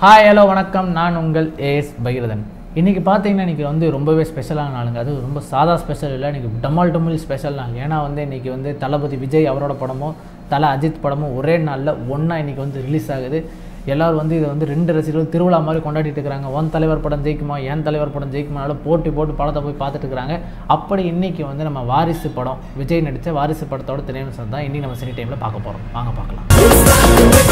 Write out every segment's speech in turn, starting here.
hi hello வணக்கம் நான் உங்கள் ஏஎஸ் பகிரதன் இன்றைக்கி பார்த்தீங்கன்னா இன்றைக்கி வந்து ரொம்பவே ஸ்பெஷலான நாளுங்க அது ரொம்ப சாதா ஸ்பெஷல் இல்லை இன்றைக்கி டமால் டமுல் ஸ்பெஷல் நாள் ஏன்னா வந்து இன்றைக்கி வந்து தளபதி விஜய் அவரோட படமும் தலை அஜித் படமும் ஒரே நாளில் ஒன்றா இன்றைக்கி வந்து ரிலீஸ் ஆகுது எல்லாரும் வந்து இதை வந்து ரெண்டு ரசிகர்கள் திருவிழா மாதிரி கொண்டாடிட்டு இருக்கிறாங்க ஒன் தலைவர் படம் ஜெயிக்குமா என் தலைவர் படம் ஜெயிக்குமானாலும் போட்டி போட்டு படத்தை போய் பார்த்துட்டு இருக்கிறாங்க அப்படி இன்றைக்கி வந்து நம்ம வாரிசு படம் விஜய் நடித்த வாரிசு படத்தோட திரையரசம் தான் இன்றைக்கி நம்ம சினி டைமில் பார்க்க போகிறோம் வாங்க பார்க்கலாம்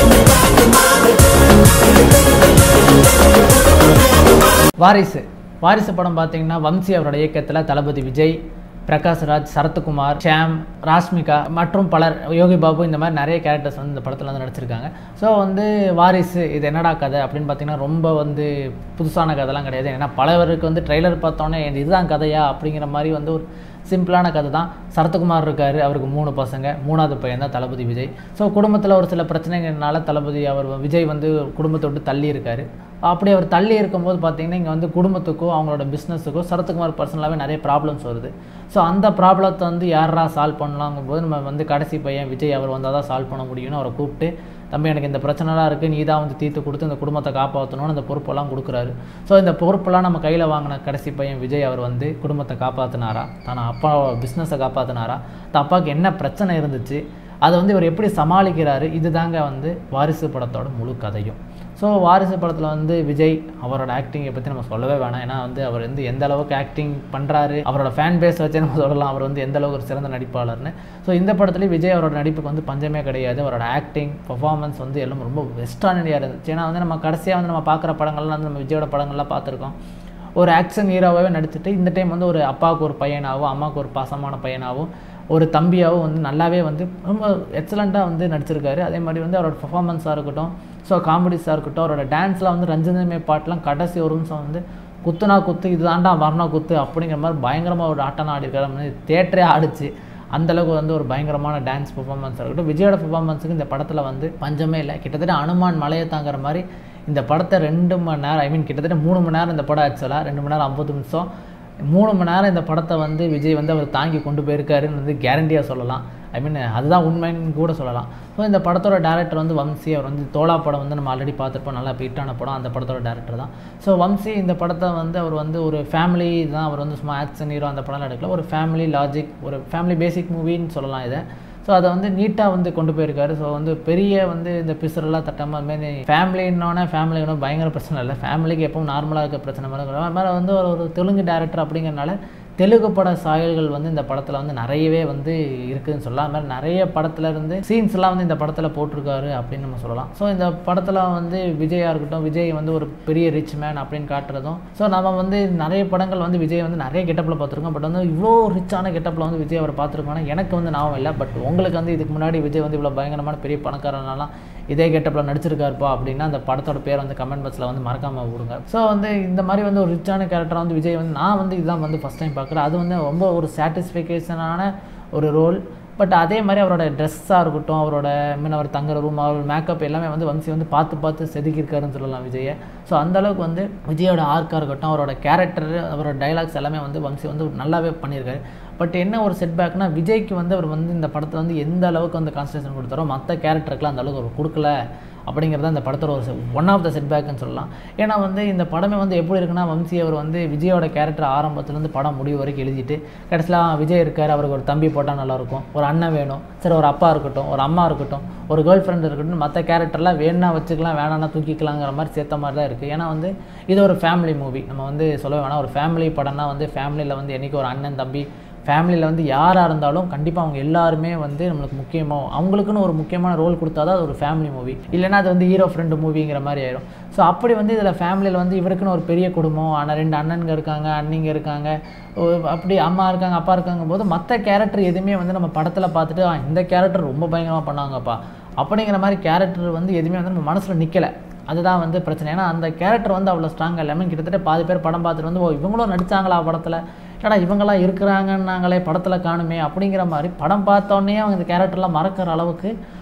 வாரிசு வாரிசு படம் பார்த்தீங்கன்னா வம்சி அவரோட இயக்கத்தில் தளபதி விஜய் பிரகாஷ் ராஜ் சரத்குமார் ஷாம் ராஷ்மிகா மற்றும் பலர் யோகி பாபு இந்த மாதிரி நிறைய கேரக்டர்ஸ் வந்து இந்த படத்தில் வந்து நடிச்சிருக்காங்க ஸோ வந்து வாரிசு இது என்னடா கதை அப்படின்னு பார்த்தீங்கன்னா ரொம்ப வந்து புதுசான கதைலாம் கிடையாது ஏன்னா பலவருக்கு வந்து ட்ரெய்லர் பார்த்தோன்னே இது இதுதான் கதையா அப்படிங்கிற மாதிரி வந்து ஒரு சிம்பிளான கதை தான் சரத்குமார் இருக்கார் அவருக்கு மூணு பசங்க மூணாவது பையன் தான் தளபதி விஜய் ஸோ குடும்பத்தில் ஒரு சில பிரச்சனைகள்னால தளபதி அவர் விஜய் வந்து குடும்பத்தை விட்டு தள்ளி இருக்கார் அப்படி அவர் தள்ளி இருக்கும்போது பார்த்தீங்கன்னா இங்கே வந்து குடும்பத்துக்கோ அவங்களோட பிஸ்னஸுக்கோ சரத்குமார் பர்சனலாகவே நிறைய ப்ராப்ளம்ஸ் வருது ஸோ அந்த ப்ராப்ளத்தை வந்து யாரா சால்வ் பண்ணலாங்கும் போது நம்ம வந்து கடைசி பையன் விஜய் அவர் வந்தால் தான் சால்வ் பண்ண முடியும்னு அவரை கூப்பிட்டு தம்பி எனக்கு இந்த பிரச்சனைலாம் இருக்குது நீ தான் வந்து தீர்த்து கொடுத்து இந்த குடும்பத்தை காப்பாற்றணும்னு அந்த பொறுப்பெல்லாம் கொடுக்குறாரு ஸோ இந்த பொறுப்பெல்லாம் நம்ம கையில் வாங்கின கடைசி பையன் விஜய் அவர் வந்து குடும்பத்தை காப்பாற்றினாரா தான் அப்பா பிஸ்னஸை காப்பாற்றினாரா தான் அப்பாவுக்கு என்ன பிரச்சனை இருந்துச்சு அதை வந்து இவர் எப்படி சமாளிக்கிறாரு இதுதாங்க வந்து வாரிசு படத்தோட முழு கதையும் ஸோ வாரிசு படத்தில் வந்து விஜய் அவரோட ஆக்டிங்கை பற்றி நம்ம சொல்லவே வேணாம் ஏன்னா வந்து அவர் வந்து எந்த அளவுக்கு ஆக்டிங் பண்ணுறாரு அவரோட ஃபேன் பேஸ் வச்சு நம்ம சொல்லலாம் அவர் வந்து எந்த அளவுக்கு ஒரு சிறந்த நடிப்பாளர்னு ஸோ இந்த படத்துலேயும் விஜய் அவரோட நடிப்புக்கு வந்து பஞ்சமே கிடையாது அவரோட ஆக்டிங் பர்ஃபார்மன்ஸ் வந்து எல்லாம் ரொம்ப வெஸ்டானடியாக இருந்துச்சு ஏன்னா வந்து நம்ம கடைசியாக வந்து நம்ம பார்க்குற படங்கள்லாம் வந்து நம்ம விஜயோட படங்கள்லாம் பார்த்துருக்கோம் ஒரு ஆக்ஷன் ஹீரோவாகவே நடிச்சுட்டு இந்த டைம் வந்து ஒரு அப்பாவுக்கு ஒரு பையனாகவும் அம்மாவுக்கு ஒரு பாசமான பையனாகவும் ஒரு தம்பியாகவும் வந்து நல்லாவே வந்து ரொம்ப எக்ஸலண்ட்டாக வந்து நடிச்சிருக்காரு அதே மாதிரி வந்து அவரோட பர்ஃபார்மன்ஸாக இருக்கட்டும் ஸோ காமெடிஸாக இருக்கட்டும் அவரோட டான்ஸ்லாம் வந்து ரஞ்சனமே பாட்டெலாம் கடைசி ஒரு நிமிஷம் வந்து குத்துனா குத்து இதுதான்டா மரணம் குத்து அப்படிங்கிற மாதிரி பயங்கரமாக ஒரு ஆட்டம் ஆடிருக்காரு வந்து தேட்டரே ஆடிச்சு அந்தளவுக்கு வந்து ஒரு பயங்கரமான டான்ஸ் பெர்ஃபார்மன்ஸாக இருக்கட்டும் விஜயோட பெர்ஃபார்மன்ஸுக்கு இந்த படத்தில் வந்து பஞ்சமே இல்லை கிட்டத்தட்ட அனுமான் மலையை தாங்குற மாதிரி இந்த படத்தை ரெண்டு மணி நேரம் ஐ மீன் கிட்டத்தட்ட மூணு மணி நேரம் இந்த படம் ஆக்சுவலாக ரெண்டு மணி நேரம் ஐம்பது நிமிஷம் மூணு மணி நேரம் இந்த படத்தை வந்து விஜய் வந்து அவர் தாங்கி கொண்டு போயிருக்காருன்னு வந்து கேரண்டியாக சொல்லலாம் ஐ மீன் அதுதான் உண்மைன்னு கூட சொல்லலாம் ஸோ இந்த படத்தோட டேரக்டர் வந்து வம்சி அவர் வந்து தோலா படம் வந்து நம்ம ஆல்ரெடி பார்த்துருப்போம் நல்லா ஹிட்டான படம் அந்த படத்தோட டேரக்டர் தான் ஸோ வம்சி இந்த படத்தை வந்து அவர் வந்து ஒரு ஃபேமிலி தான் அவர் வந்து சும்மா ஆக்ஷன் ஹீரோ அந்த படம்லாம் எடுக்கல ஒரு ஃபேமிலி லாஜிக் ஒரு ஃபேமிலி பேசிக் மூவின்னு சொல்லலாம் இதை ஸோ அதை வந்து நீட்டாக வந்து கொண்டு போயிருக்காரு ஸோ வந்து பெரிய வந்து இந்த பிசுரெல்லாம் தட்டாமல் அதுமாரி ஃபேமிலின்னோடனே ஃபேமிலி ஒன்றும் பயங்கர பிரச்சனை இல்லை ஃபேமிலிக்கு எப்பவும் நார்மலாக இருக்க பிரச்சனை மாதிரி அது மாதிரி வந்து ஒரு ஒரு தெலுங்கு டேரக்டர் அப்படிங்கிறனால தெலுங்கு பட சாயல்கள் வந்து இந்த படத்தில் வந்து நிறையவே வந்து இருக்குதுன்னு சொல்லலாம் அது மாதிரி நிறைய படத்தில் இருந்து சீன்ஸ்லாம் வந்து இந்த படத்தில் போட்டிருக்காரு அப்படின்னு நம்ம சொல்லலாம் ஸோ இந்த படத்தில் வந்து விஜயாக இருக்கட்டும் விஜய் வந்து ஒரு பெரிய ரிச் மேன் அப்படின்னு காட்டுறதும் ஸோ நம்ம வந்து நிறைய படங்கள் வந்து விஜய் வந்து நிறைய கெட்டப்பில் பார்த்துருக்கோம் பட் வந்து இவ்வளோ ரிச்சான கெட்டப்பில் வந்து விஜய் அவர் பார்த்துருக்கோம்னா எனக்கு வந்து ஞாபகம் இல்லை பட் உங்களுக்கு வந்து இதுக்கு முன்னாடி விஜய் வந்து இவ்வளோ பயங்கரமான பெரிய பணக்காரனாலாம் இதே கெட்டப்பில் நடிச்சிருக்காருப்பா அப்படின்னா அந்த படத்தோட பேர் வந்து கமெண்ட் பாக்ஸில் வந்து மறக்காமல் விடுங்க ஸோ வந்து இந்த மாதிரி வந்து ஒரு ரிச்சான கேரக்டராக வந்து விஜய் வந்து நான் வந்து இதுதான் வந்து ஃபஸ்ட் டைம் பார்க்குறேன் அது வந்து ரொம்ப ஒரு சாட்டிஸ்ஃபிகேஷனான ஒரு ரோல் பட் அதே மாதிரி அவரோட ட்ரெஸ்ஸாக இருக்கட்டும் அவரோட மீன் அவர் தங்குற ரூம் அவர் மேக்கப் எல்லாமே வந்து வம்சி வந்து பார்த்து பார்த்து செதுக்கியிருக்காருன்னு சொல்லலாம் விஜயை ஸோ அந்தளவுக்கு வந்து விஜயோட ஆர்க்காக இருக்கட்டும் அவரோட கேரக்டர் அவரோட டைலாக்ஸ் எல்லாமே வந்து வம்சி வந்து நல்லாவே பண்ணியிருக்காரு பட் என்ன ஒரு செட்பேக்னா விஜய்க்கு வந்து அவர் வந்து இந்த படத்தில் வந்து எந்த அளவுக்கு வந்து கான்சன்ட்ரேஷன் கொடுத்தாரோ மற்ற கேரக்டருக்குலாம் அந்த அளவுக்கு அவர் கொடுக்கல அப்படிங்கிறது அந்த படத்தோட ஒரு ஒன் ஆஃப் த செட்பேக்குன்னு சொல்லலாம் ஏன்னா வந்து இந்த படமே வந்து எப்படி இருக்குன்னா வம்சி அவர் வந்து விஜயோட கேரக்டர் ஆரம்பத்துலேருந்து படம் முடிவு வரைக்கும் எழுதிட்டு கடைசியில் விஜய் இருக்கார் அவருக்கு ஒரு தம்பி போட்டால் நல்லாயிருக்கும் ஒரு அண்ணன் வேணும் சரி ஒரு அப்பா இருக்கட்டும் ஒரு அம்மா இருக்கட்டும் ஒரு கேர்ள் ஃப்ரெண்ட் இருக்கட்டும் மற்ற கேரக்டர்லாம் வேணா வச்சுக்கலாம் வேணான்னா தூக்கிக்கலாங்கிற மாதிரி சேர்த்த மாதிரி தான் இருக்குது ஏன்னா வந்து இது ஒரு ஃபேமிலி மூவி நம்ம வந்து சொல்ல வேணாம் ஒரு ஃபேமிலி படம்னா வந்து ஃபேமிலியில் வந்து என்றைக்கு ஒரு அண்ணன் தம்பி ஃபேமிலியில் வந்து யாராக இருந்தாலும் கண்டிப்பாக அவங்க எல்லாருமே வந்து நம்மளுக்கு முக்கியமாக அவங்களுக்குன்னு ஒரு முக்கியமான ரோல் கொடுத்தா தான் அது ஒரு ஃபேமிலி மூவி இல்லைனா அது வந்து ஹீரோ ஃப்ரெண்டு மூவிங்கிற மாதிரி ஆயிடும் ஸோ அப்படி வந்து இதில் ஃபேமிலியில் வந்து இவருக்குன்னு ஒரு பெரிய குடும்பம் ஆனால் ரெண்டு அண்ணனுங்க இருக்காங்க அண்ணிங்க இருக்காங்க அப்படி அம்மா இருக்காங்க அப்பா இருக்காங்க போது மற்ற கேரக்டர் எதுவுமே வந்து நம்ம படத்தில் பார்த்துட்டு இந்த கேரக்டர் ரொம்ப பயங்கரமாக பண்ணாங்கப்பா அப்படிங்கிற மாதிரி கேரக்டர் வந்து எதுவுமே வந்து நம்ம மனசில் நிற்கலை அதுதான் வந்து பிரச்சனை ஏன்னா அந்த கேரக்டர் வந்து அவ்வளோ ஸ்ட்ராங்காக இல்லாமல் கிட்டத்தட்ட பாதி பேர் படம் பார்த்துட்டு வந்து ஓ இவங்களும் நடித்தாங்களா படத்தில் ஏடா இவங்களாம் இருக்கிறாங்கன்னாங்களே படத்தில் காணுமே அப்படிங்கிற மாதிரி படம் பார்த்தோன்னே அவங்க இந்த கேரக்டர்லாம் மறக்கிற அளவுக்கு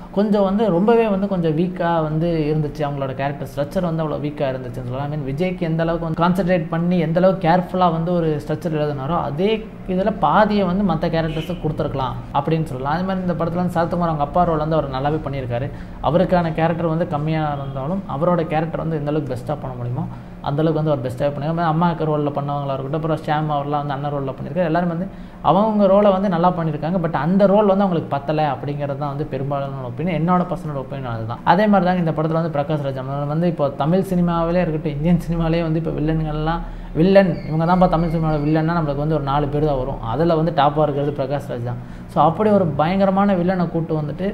கொஞ்சம் வந்து ரொம்பவே வந்து கொஞ்சம் வீக்காக வந்து இருந்துச்சு அவங்களோட கேரக்டர் ஸ்ட்ரக்சர் வந்து அவ்வளோ வீக்காக இருந்துச்சுன்னு சொல்லலாம் ஐ மீன் விஜய்க்கு எந்த அளவுக்கு வந்து கான்சென்ட்ரேட் பண்ணி எந்த அளவுக்கு கேர்ஃபுல்லாக வந்து ஒரு ஸ்ட்ரக்சர் எழுதினாரோ அதே இதில் பாதியை வந்து மற்ற கேரக்டர்ஸுக்கு கொடுத்துருக்கலாம் அப்படின்னு சொல்லலாம் அது மாதிரி இந்த படத்தில் வந்து சரத்குமார் அவங்க அப்பா ரோல் வந்து அவர் நல்லாவே பண்ணியிருக்காரு அவருக்கான கேரக்டர் வந்து கம்மியாக இருந்தாலும் அவரோட கேரக்டர் வந்து எந்த அளவுக்கு பெஸ்ட்டாக பண்ண முடியுமோ அந்தளவுக்கு வந்து அவர் பெஸ்ட்டாக பண்ணியிருக்காரு அம்மாவுக்கு ரோலில் பண்ணவங்களா இருக்கட்டும் அப்புறம் ஷாம் அவர்லாம் வந்து அண்ணன் ரோலில் பண்ணியிருக்காரு எல்லாரும் வந்து அவங்க ரோலை வந்து நல்லா பண்ணியிருக்காங்க பட் அந்த ரோல் வந்து அவங்களுக்கு பத்தலை அப்படிங்கிறது தான் வந்து பெரும்பாலான ஒப்பீனியன் என்னோட பர்சனல் ஒப்பீனியன் அதுதான் அதே மாதிரி தான் இந்த படத்தில் வந்து பிரகாஷ் ராஜ் அவர்கள் வந்து இப்போ தமிழ் சினிமாவிலே இருக்கட்டும் இந்தியன் சினிமாவிலே வந்து இப்போ வில்லன்கள்லாம் வில்லன் இவங்க தான்ப்பா தமிழ் சினிமாவில் வில்லன்னா நம்மளுக்கு வந்து ஒரு நாலு பேர் தான் வரும் அதில் வந்து டாப்பாக இருக்கிறது பிரகாஷ் ராஜ் தான் ஸோ அப்படி ஒரு பயங்கரமான வில்லனை கூட்டு வந்துட்டு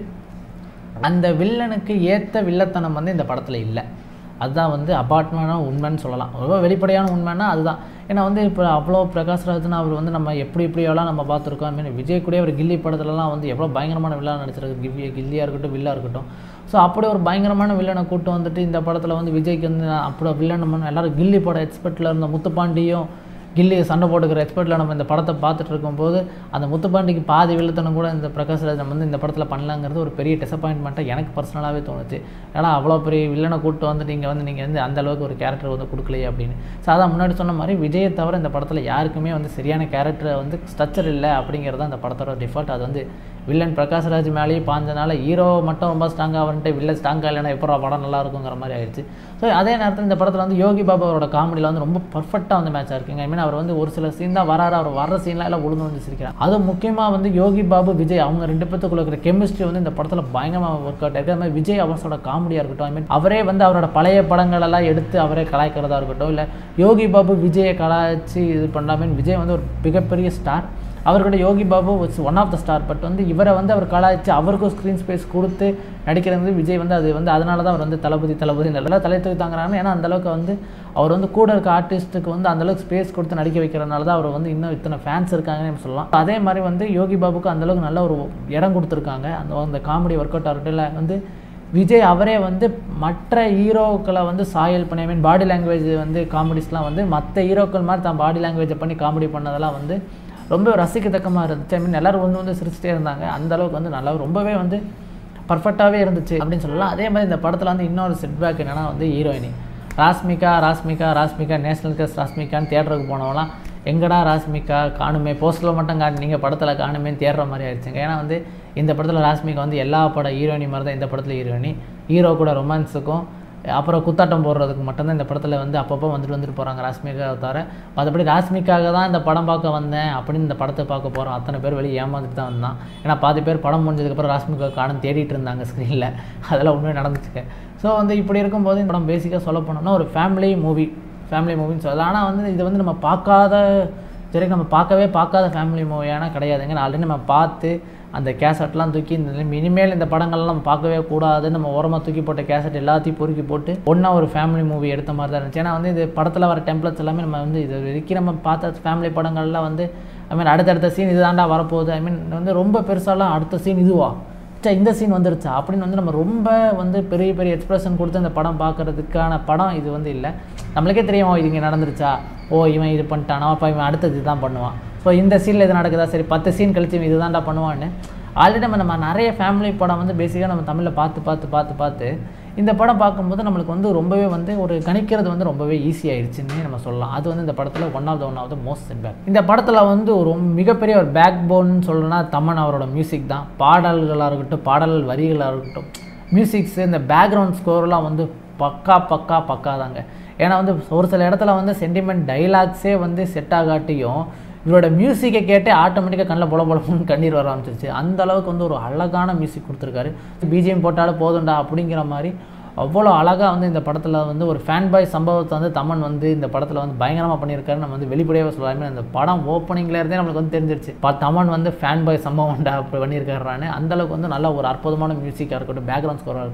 அந்த வில்லனுக்கு ஏற்ற வில்லத்தனம் வந்து இந்த படத்தில் இல்லை அதுதான் வந்து அபார்ட்மான உண்மைன்னு சொல்லலாம் ரொம்ப வெளிப்படையான உண்மைன்னா அதுதான் ஏன்னா வந்து இப்போ அவ்வளோ பிரகாஷ்ராஜ்னு அவர் வந்து நம்ம எப்படி இப்படியெல்லாம் நம்ம பார்த்துருக்கோம் ஐ மீன் விஜய் கூட ஒரு கில்லி படத்துலலாம் வந்து எவ்வளோ பயங்கரமான வில்லன் நடிச்சிருக்கு கிவ்வி கில்லியாக இருக்கட்டும் வில்லா இருக்கட்டும் ஸோ அப்படி ஒரு பயங்கரமான வில்லனை கூட்டு வந்துட்டு இந்த படத்தில் வந்து விஜய்க்கு வந்து அப்படி வில்லன் நம்ம எல்லாரும் கில்லி படம் எக்ஸ்பெக்டில் இருந்த முத்துப்பாண்டியும் கில்லி சண்டை போட்டுக்கிற எக்ஸ்பர்ட்டில் நம்ம இந்த படத்தை பார்த்துட்டு இருக்கும்போது அந்த முத்துப்பாண்டிக்கு பாதி வில்லத்தனம் கூட இந்த பிரகாஷ் ராஜ் நம்ம வந்து இந்த படத்தில் பண்ணலாங்கிறது ஒரு பெரிய டிசப்பாயின்மெண்ட்டாக எனக்கு பர்சனலாகவே தோணுச்சு ஏன்னா அவ்வளோ பெரிய வில்லனை கூப்பிட்டு வந்து நீங்கள் வந்து நீங்கள் வந்து அந்த அளவுக்கு ஒரு கேரக்டர் வந்து கொடுக்கலையே அப்படின்னு ஸோ அதான் முன்னாடி சொன்ன மாதிரி விஜயை தவிர இந்த படத்தில் யாருக்குமே வந்து சரியான கேரக்டர் வந்து ஸ்ட்ரக்சர் இல்லை அப்படிங்கிறது அந்த படத்தோட டிஃபால்ட் அது வந்து வில்லன் பிரகாஷ்ராஜ் மேலேயே பாஞ்சனால ஹீரோ மட்டும் ரொம்ப ஸ்ட்ராங்காக வந்துட்டு வில்லன் ஸ்ட்ராங்காக இல்லைனா எப்போ படம் நல்லா இருக்குங்கிற மாதிரி ஆயிடுச்சு ஸோ அதே நேரத்தில் இந்த படத்தில் வந்து யோகி பாபா அவரோட காமெடியில் வந்து ரொம்ப பர்ஃபெக்டாக வந்து மேட்சாக இருக்குங்க ஐ மீன் அவர் வந்து ஒரு சில சீன் தான் வராரு அவர் வர்ற சீன்லாம் எல்லாம் உழுந்து வந்து சிரிக்கிறார் அது முக்கியமாக வந்து யோகி பாபு விஜய் அவங்க ரெண்டு பேத்துக்குள்ள இருக்கிற கெமிஸ்ட்ரி வந்து இந்த படத்தில் பயங்கரமாக ஒர்க் அவுட் ஆயிருக்கு அது மாதிரி விஜய் அவர்ஸோட காமெடியாக இருக்கட்டும் ஐ மீன் அவரே வந்து அவரோட பழைய படங்களெல்லாம் எடுத்து அவரே கலாய்க்கிறதா இருக்கட்டும் இல்லை யோகி பாபு விஜயை கலாய்ச்சி இது பண்ணலாம் விஜய் வந்து ஒரு மிகப்பெரிய ஸ்டார் அவர்கிட்ட Yogi Babu one of the star but வந்து இவரை வந்து அவர் கலாய்ச்சி அவருக்கும் ஸ்க்ரீன் ஸ்பேஸ் கொடுத்து நடிக்கிறது விஜய் வந்து அது வந்து அதனால தான் அவர் வந்து தளபதி தளபதி நல்லா தலை தூக்கி தாங்குறாங்க ஏன்னா அந்தளவுக்கு வந்து அவர் வந்து கூட இருக்க ஆர்டிஸ்ட்டுக்கு வந்து அந்தளவுக்கு ஸ்பேஸ் கொடுத்து நடிக்க வைக்கிறதுனால தான் அவர் வந்து இன்னும் இத்தனை ஃபேன்ஸ் இருக்காங்கன்னு சொல்லலாம் அதே மாதிரி வந்து யோகி பாபுக்கு அந்தளவுக்கு நல்ல ஒரு இடம் கொடுத்துருக்காங்க அந்த அந்த காமெடி ஒர்க் அவுட் ஆகட்டும் இல்லை வந்து விஜய் அவரே வந்து மற்ற ஹீரோக்களை வந்து சாயல் பண்ணி ஐ மீன் பாடி லாங்குவேஜ் வந்து காமெடிஸ்லாம் வந்து மற்ற ஹீரோக்கள் மாதிரி தான் பாடி லாங்குவேஜை பண்ணி காமெடி பண்ணதெல்லாம் வந்து ரொம்ப ரசிக்கத்தக்கமாக இருந்துச்சு ஐ மீன் எல்லோரும் வந்து வந்து சிரிச்சிட்டே இருந்தாங்க அந்த அளவுக்கு வந்து நல்லா ரொம்பவே வந்து பர்ஃபெக்டாகவே இருந்துச்சு அப்படின்னு சொல்லலாம் அதே மாதிரி இந்த படத்தில் வந்து இன்னொரு செட்பேக் என்னென்னா வந்து ஹீரோயினி ராஸ்மிகா ராஸ்மிகா ராஸ்மிகா நேஷனல் கஸ் ராஸ்மிகான்னு தேட்டருக்கு போனவங்களாம் எங்கடா ராஸ்மிகா காணுமே போஸ்டரில் மட்டும் காணு நீங்கள் படத்தில் காணுமேன்னு தேடுற மாதிரி ஆயிடுச்சுங்க ஏன்னா வந்து இந்த படத்தில் ராஸ்மிகா வந்து எல்லா பட ஹீரோயினி மாதிரி தான் இந்த படத்தில் ஹீரோயினி ஹீரோ கூட ரொமான்ஸுக்கும் அப்புறம் குத்தாட்டம் போடுறதுக்கு மட்டும்தான் இந்த படத்தில் வந்து அப்பப்போ வந்துட்டு வந்துட்டு போகிறாங்க ராஸ்மிகா தவிர மற்றபடி ராஸ்மிக்காக தான் இந்த படம் பார்க்க வந்தேன் அப்படின்னு இந்த படத்தை பார்க்க போகிறோம் அத்தனை பேர் வெளியே ஏமாந்துட்டு தான் வந்தான் ஏன்னா பாதி பேர் படம் முடிஞ்சதுக்கப்புறம் ராஸ்மிகா காணும் தேடிட்டு இருந்தாங்க ஸ்க்ரீனில் அதெல்லாம் உண்மையாக நடந்துச்சுங்க ஸோ வந்து இப்படி இருக்கும்போது இந்த படம் பேசிக்காக சொல்ல போனோம்னா ஒரு ஃபேமிலி மூவி ஃபேமிலி மூவின்னு சொல்லலாம் ஆனால் வந்து இது வந்து நம்ம பார்க்காத சரி நம்ம பார்க்கவே பார்க்காத ஃபேமிலி மூவியான கிடையாதுங்க ஆல்ரெடி நம்ம பார்த்து அந்த கேசட்லாம் தூக்கி இந்த இனிமேல் இந்த படங்கள்லாம் நம்ம பார்க்கவே கூடாது நம்ம ஓரமாக தூக்கி போட்ட கேசட் எல்லாத்தையும் பொறுக்கி போட்டு ஒன்றா ஒரு ஃபேமிலி மூவி எடுத்த மாதிரி தான் இருந்துச்சு ஏன்னா வந்து இது படத்தில் வர டெம்ப்ளட்ஸ் எல்லாமே நம்ம வந்து இது வரைக்கும் நம்ம பார்த்த ஃபேமிலி படங்கள்லாம் வந்து ஐ மீன் அடுத்தடுத்த சீன் இது தாண்டா வரப்போகுது ஐ மீன் வந்து ரொம்ப பெருசாலாம் அடுத்த சீன் இதுவா சே இந்த சீன் வந்துருச்சா அப்படின்னு வந்து நம்ம ரொம்ப வந்து பெரிய பெரிய எக்ஸ்பிரஷன் கொடுத்து அந்த படம் பார்க்கறதுக்கான படம் இது வந்து இல்லை நம்மளுக்கே தெரியும் இது இங்கே நடந்துருச்சா ஓ இவன் இது பண்ணிட்டானா அப்போ இவன் அடுத்தது இதுதான் பண்ணுவான் ஸோ இந்த சீனில் இது நடக்குதா சரி பத்து சீன் கழிச்சு இவன் இதுதான்டா பண்ணுவான்னு ஆல்ரெடி நம்ம நம்ம நிறைய ஃபேமிலி படம் வந்து பேசிக்காக நம்ம தமிழில் பார்த்து பார்த்து பார்த்து பார்த்து இந்த படம் பார்க்கும்போது நம்மளுக்கு வந்து ரொம்பவே வந்து ஒரு கணிக்கிறது வந்து ரொம்பவே ஈஸி ஆயிடுச்சுன்னு நம்ம சொல்லலாம் அது வந்து இந்த படத்தில் one of the one of the most back இந்த படத்தில் வந்து ஒரு மிகப்பெரிய ஒரு பேக் போன்னு சொல்லணும்னா தமன் அவரோட மியூசிக் தான் பாடல்களாக இருக்கட்டும் பாடல் வரிகளாக இருக்கட்டும் மியூசிக்ஸு இந்த பேக்ரவுண்ட் ஸ்கோர்லாம் வந்து பக்கா பக்கா பக்கா தாங்க ஏன்னா வந்து ஒரு சில இடத்துல வந்து சென்டிமெண்ட் டைலாக்ஸே வந்து செட் ஆகாட்டியும் இவரோட மியூசிக்கை கேட்டு ஆட்டோமேட்டிக்காக கண்ணில் பொல பொலப்புன்னு கண்ணீர் வர ஆரம்பிச்சிருச்சு அந்த அளவுக்கு வந்து ஒரு அழகான மியூசிக் கொடுத்துருக்காரு பிஜிஎம் போட்டாலும் போதும்டா அப்படிங்கிற மாதிரி அவ்வளோ அழகாக வந்து இந்த படத்தில் வந்து ஒரு ஃபேன் பாய் சம்பவத்தை வந்து தமன் வந்து இந்த படத்தில் வந்து பயங்கரமாக பண்ணியிருக்காரு நம்ம வந்து வெளிப்படையாக சொல்லலாமே அந்த படம் ஓப்பனிங்கில் இருந்தே நம்மளுக்கு வந்து தெரிஞ்சிருச்சு பா தமன் வந்து ஃபேன் பாய் சம்பவம்டா அப்படி பண்ணியிருக்காருன்னு அந்தளவுக்கு வந்து நல்ல ஒரு அற்புதமான மியூசிக்காக இருக்கட்டும் பேக்ரவுண்ட் ஸ்கோராக இருக்கட்டும்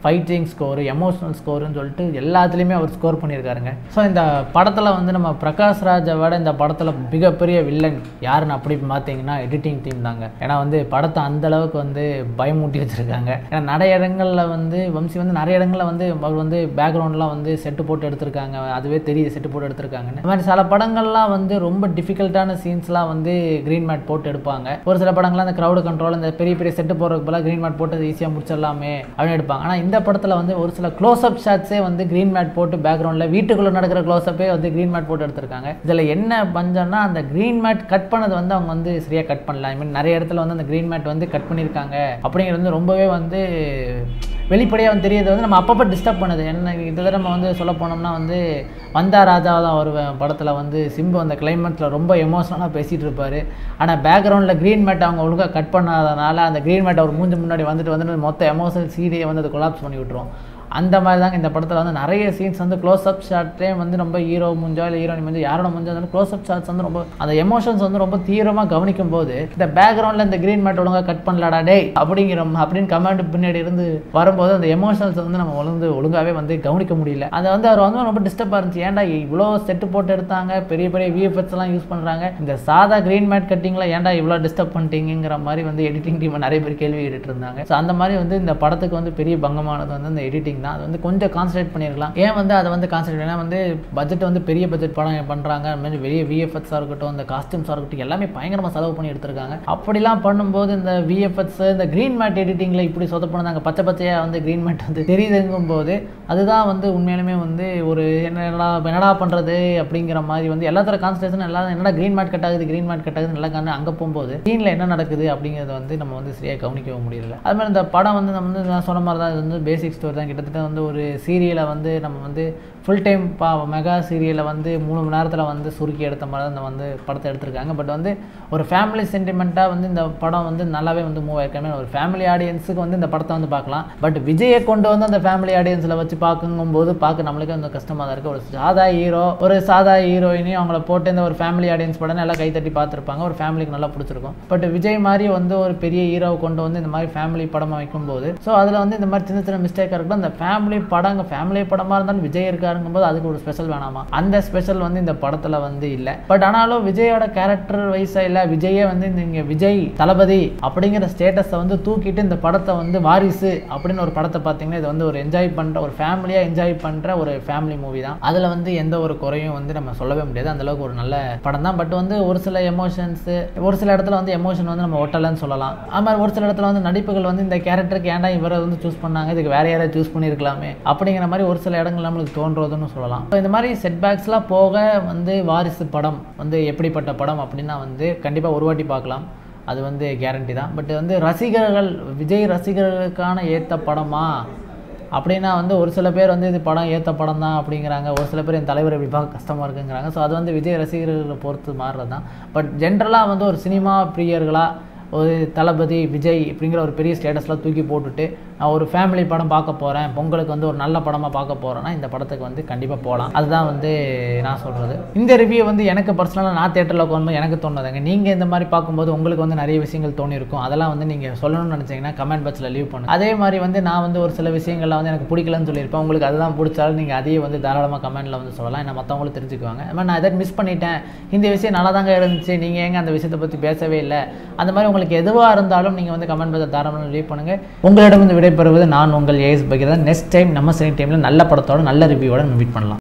ஃபைட்டிங் ஸ்கோர் எமோஷனல் ஸ்கோருன்னு சொல்லிட்டு எல்லாத்துலேயுமே அவர் ஸ்கோர் பண்ணியிருக்காருங்க ஸோ இந்த படத்தில் வந்து நம்ம பிரகாஷ் ராஜை விட இந்த படத்தில் மிகப்பெரிய வில்லன் யாருன்னு அப்படி பார்த்தீங்கன்னா எடிட்டிங் டீம் தாங்க ஏன்னா வந்து படத்தை அந்த அளவுக்கு வந்து பயமூட்டி வச்சுருக்காங்க ஏன்னா நிறைய இடங்களில் வந்து வம்சி வந்து நிறைய இடங்களில் வந்து அவர் வந்து பேக்ரவுண்ட்லாம் வந்து செட்டு போட்டு எடுத்திருக்காங்க அதுவே தெரியுது செட்டு போட்டு எடுத்திருக்காங்கன்னு இந்த மாதிரி சில படங்கள்லாம் வந்து ரொம்ப டிஃபிகல்ட்டான சீன்ஸ்லாம் வந்து க்ரீன் மேட் போட்டு எடுப்பாங்க ஒரு சில படங்கள்லாம் அந்த க்ரௌடு கண்ட்ரோல் இந்த பெரிய பெரிய செட்டு போடுறதுக்கு பதிலாக க்ரீன் மேட் போட்டு ஈஸியாக முடிச்சிடலாமே அப்படின்னு எடுப்பாங்க ஆனால் இந்த படத்தில் வந்து ஒரு சில க்ளோஸ்அப் ஷாட்ஸே வந்து க்ரீன் மேட் போட்டு பேக்ரவுண்டில் வீட்டுக்குள்ளே நடக்கிற க்ளோஸ்அப்பே வந்து க்ரீன் மேட் போட்டு எடுத்திருக்காங்க இதில் என்ன பஞ்சம்னா அந்த க்ரீன் மேட் கட் பண்ணது வந்து அவங்க வந்து சரியாக கட் பண்ணல ஐ மீன் நிறைய இடத்துல வந்து அந்த க்ரீன் மேட் வந்து கட் பண்ணியிருக்காங்க அப்படிங்கிறது வந்து ரொம்பவே வந்து வெளிப்படையாக வந்து தெரியுது வந்து நம்ம அப்பப்போ டிஸ்டர்ப் பண்ணுது என்ன இதை நம்ம வந்து சொல்ல போனோம்னா வந்து வந்தா ராஜா தான் வருவேன் படத்தில் வந்து சிம்பு அந்த கிளைமேட்டில் ரொம்ப எமோஷனலாக பேசிகிட்டு இருப்பார் ஆனால் பேக்ரவுண்டில் க்ரீன் மேட் அவங்க ஒழுங்காக கட் பண்ணாதனால அந்த க்ரீன் மேட் அவர் மூஞ்சி முன்னாடி வந்துட்டு வந்துட்டு மொத்த எமோஷனல் சீரியை வந்து அது கொலாப்ஸ் பண்ணி விட்டுரும் அந்த மாதிரி தாங்க இந்த படத்தில் வந்து நிறைய சீன்ஸ் வந்து க்ளோஸ் அப் ஷாட்லேயே வந்து ரொம்ப ஹீரோ முஞ்சா இல்லை ஹீரோயின் வந்து யாரோட முஞ்சா இருந்தாலும் க்ளோஸ் அப் ஷாட்ஸ் வந்து ரொம்ப அந்த எமோஷன்ஸ் வந்து ரொம்ப தீவிரமாக கவனிக்கும் போது இந்த பேக்ரவுண்டில் இந்த க்ரீன் மேட் ஒழுங்காக கட் பண்ணலாடா டேய் அப்படிங்கிற அப்படின்னு கமெண்ட் பின்னாடி இருந்து வரும்போது அந்த எமோஷன்ஸ் வந்து நம்ம ஒழுங்கு ஒழுங்காகவே வந்து கவனிக்க முடியல அதை வந்து அவர் வந்து ரொம்ப டிஸ்டர்பாக இருந்துச்சு ஏன்டா இவ்வளோ செட்டு போட்டு எடுத்தாங்க பெரிய பெரிய விஎஃப்எக்ஸ் எல்லாம் யூஸ் பண்ணுறாங்க இந்த சாதா க்ரீன் மேட் கட்டிங்கில் ஏன்டா இவ்வளோ டிஸ்டர்ப் பண்ணிட்டீங்கிற மாதிரி வந்து எடிட்டிங் டீம் நிறைய பேர் கேள்வி கேட்டுட்டு இருந்தாங்க ஸோ அந்த மாதிரி வந்து இந்த படத்துக்கு வந்து பெரிய பங்கமானது வந்து இந்த எடிட்டிங் தான் அது வந்து கொஞ்சம் கான்சன்ட்ரேட் பண்ணியிருக்கலாம் ஏன் வந்து அதை வந்து கான்சன்ட்ரேட் ஏன்னா வந்து பட்ஜெட் வந்து பெரிய பட்ஜெட் படம் பண்ணுறாங்க அது மாதிரி பெரிய விஎஃப்எக்ஸாக இருக்கட்டும் இந்த காஸ்டியூம்ஸாக இருக்கட்டும் எல்லாமே பயங்கரமாக செலவு பண்ணி எடுத்திருக்காங்க அப்படிலாம் பண்ணும்போது இந்த விஎஃப்எக்ஸ் இந்த க்ரீன் மேட் எடிட்டிங்கில் இப்படி சொதப்பினாங்க பச்சை பச்சையாக வந்து க்ரீன் மேட் வந்து தெரியுதுங்கும் போது அதுதான் வந்து உண்மையிலுமே வந்து ஒரு என்னடா என்னடா பண்ணுறது அப்படிங்கிற மாதிரி வந்து எல்லாத்தோட கான்சன்ட்ரேஷன் எல்லாம் என்னடா க்ரீன் மேட் கட் ஆகுது க்ரீன் மேட் கட் ஆகுது நல்லா கண்ணு அங்கே போகும்போது சீனில் என்ன நடக்குது அப்படிங்கிறத வந்து நம்ம வந்து சரியாக கவனிக்கவும் முடியல அது மாதிரி இந்த படம் வந்து நம்ம வந்து நான் சொன்ன மாதிரி தான் இது வந்து பேசிக் ஸ்டோரி தான் கிட்டத்தட்ட வந்து ஒரு சீரியலை வந்து நம்ம வந்து ஃபுல் டைம் பா மெகா சீரியலை வந்து மூணு மணி நேரத்தில் வந்து சுருக்கி எடுத்த மாதிரி தான் இந்த வந்து படத்தை எடுத்திருக்காங்க பட் வந்து ஒரு ஃபேமிலி சென்டிமெண்ட்டாக வந்து இந்த படம் வந்து நல்லாவே வந்து மூவ் ஆயிருக்காங்க ஒரு ஃபேமிலி ஆடியன்ஸுக்கு வந்து இந்த படத்தை வந்து பார்க்கலாம் பட் விஜயை கொண்டு வந்து அந்த ஃபேமிலி ஆடியன்ஸில் வச்சு பார்க்கும்போது பார்க்க நம்மளுக்கு வந்து கஷ்டமாக தான் இருக்குது ஒரு சாதா ஹீரோ ஒரு சாதா ஹீரோயினையும் அவங்கள போட்டு இந்த ஒரு ஃபேமிலி ஆடியன்ஸ் படம் நல்லா கைத்தட்டி பார்த்துருப்பாங்க ஒரு ஃபேமிலிக்கு நல்லா பிடிச்சிருக்கும் பட் விஜய் மாதிரி வந்து ஒரு பெரிய ஹீரோவை கொண்டு வந்து இந்த மாதிரி ஃபேமிலி படமாக வைக்கும்போது ஸோ அதில் வந்து இந்த மாதிரி சின்ன சின்ன மிஸ்டேக்காக இருக்கட்டும் அந்த ஃபேமிலி படங்க ஃபேமிலி படமாக இருந்தாலும் விஜய் இருக்காருங்கும்போது அதுக்கு ஒரு ஸ்பெஷல் வேணாமா அந்த ஸ்பெஷல் வந்து இந்த படத்தில் வந்து இல்லை பட் ஆனாலும் விஜயோட கேரக்டர் வைஸாக இல்லை விஜயே வந்து இங்கே விஜய் தளபதி அப்படிங்கிற ஸ்டேட்டஸை வந்து தூக்கிட்டு இந்த படத்தை வந்து வாரிசு அப்படின்னு ஒரு படத்தை பார்த்தீங்கன்னா இது வந்து ஒரு என்ஜாய் பண்ணுற ஒரு ஃபேமிலியாக என்ஜாய் பண்ணுற ஒரு ஃபேமிலி மூவி தான் அதில் வந்து எந்த ஒரு குறையும் வந்து நம்ம சொல்லவே முடியாது அந்த அளவுக்கு ஒரு நல்ல படம் தான் பட் வந்து ஒரு சில எமோஷன்ஸு ஒரு சில இடத்துல வந்து எமோஷன் வந்து நம்ம ஒட்டலைன்னு சொல்லலாம் அது மாதிரி ஒரு சில இடத்துல வந்து நடிப்புகள் வந்து இந்த கேரக்டருக்கு ஏன்டா இவரை வந்து சூஸ் பண்ணாங்க இதுக்கு வேற யாராவது சூஸ் பண்ணியிருக்கலாமே அப்படிங்கிற மாதிரி ஒரு சில இடங்கள் நம்மளுக்கு தோன்றதுன்னு சொல்லலாம் ஸோ இந்த மாதிரி செட்பேக்ஸ்லாம் போக வந்து வாரிசு படம் வந்து எப்படிப்பட்ட படம் அப்படின்னா வந்து கண்டிப்பாக ஒரு வாட்டி பார்க்கலாம் அது வந்து கேரண்டி தான் பட் வந்து ரசிகர்கள் விஜய் ரசிகர்களுக்கான ஏற்ற படமா அப்படின்னா வந்து ஒரு சில பேர் வந்து இது படம் ஏற்ற படம் தான் அப்படிங்கிறாங்க ஒரு சில பேர் என் தலைவர் இப்படி பார்க்க கஷ்டமாக இருக்குங்கிறாங்க ஸோ அது வந்து விஜய் ரசிகர்களை பொறுத்து மாறுறது தான் பட் ஜென்ரலாக வந்து ஒரு சினிமா பிரியர்களாக ஒரு தளபதி விஜய் அப்படிங்கிற ஒரு பெரிய ஸ்டேட்டஸ்லாம் தூக்கி போட்டுட்டு நான் ஒரு ஃபேமிலி படம் பார்க்க போகிறேன் பொங்கலுக்கு வந்து ஒரு நல்ல படமாக பார்க்க போகிறேன்னா இந்த படத்துக்கு வந்து கண்டிப்பாக போகலாம் அதுதான் வந்து நான் சொல்கிறது இந்த ரிவ்யூ வந்து எனக்கு பர்சனலாக நான் தேட்டரில் உட்காந்து எனக்கு தோணுதுங்க நீங்கள் இந்த மாதிரி பார்க்கும்போது உங்களுக்கு வந்து நிறைய விஷயங்கள் தோணியிருக்கும் அதெல்லாம் வந்து நீங்கள் சொல்லணும்னு நினச்சிங்கன்னா கமெண்ட் பாக்ஸில் லீவ் பண்ணுங்க அதே மாதிரி வந்து நான் வந்து ஒரு சில விஷயங்கள்லாம் வந்து எனக்கு பிடிக்கலன்னு சொல்லியிருப்பேன் உங்களுக்கு அதுதான் பிடிச்சாலும் நீங்கள் அதையே வந்து தாராளமாக கமெண்ட்டில் வந்து சொல்லலாம் என்ன மற்றவங்களும் தெரிஞ்சுக்குவாங்க அது மாதிரி நான் எதாவது மிஸ் பண்ணிட்டேன் இந்த விஷயம் நல்லா தாங்க இருந்துச்சு நீங்கள் ஏங்க அந்த விஷயத்தை பற்றி பேசவே இல்லை அந்த மாதிரி உங்களுக்கு எதுவாக இருந்தாலும் நீங்கள் வந்து கமெண்ட் பாக்ஸில் தாராளமாக லீவ் பண்ணுங்கள் உங்களிடம் வந்து விடைபெறுவது நான் உங்கள் ஏஎஸ் பகீரன் நெக்ஸ்ட் டைம் நம்ம சனி டைமில் நல்ல படத்தோட நல்ல ரிவ்யூவோட நம்ம மீட் பண்ணலாம்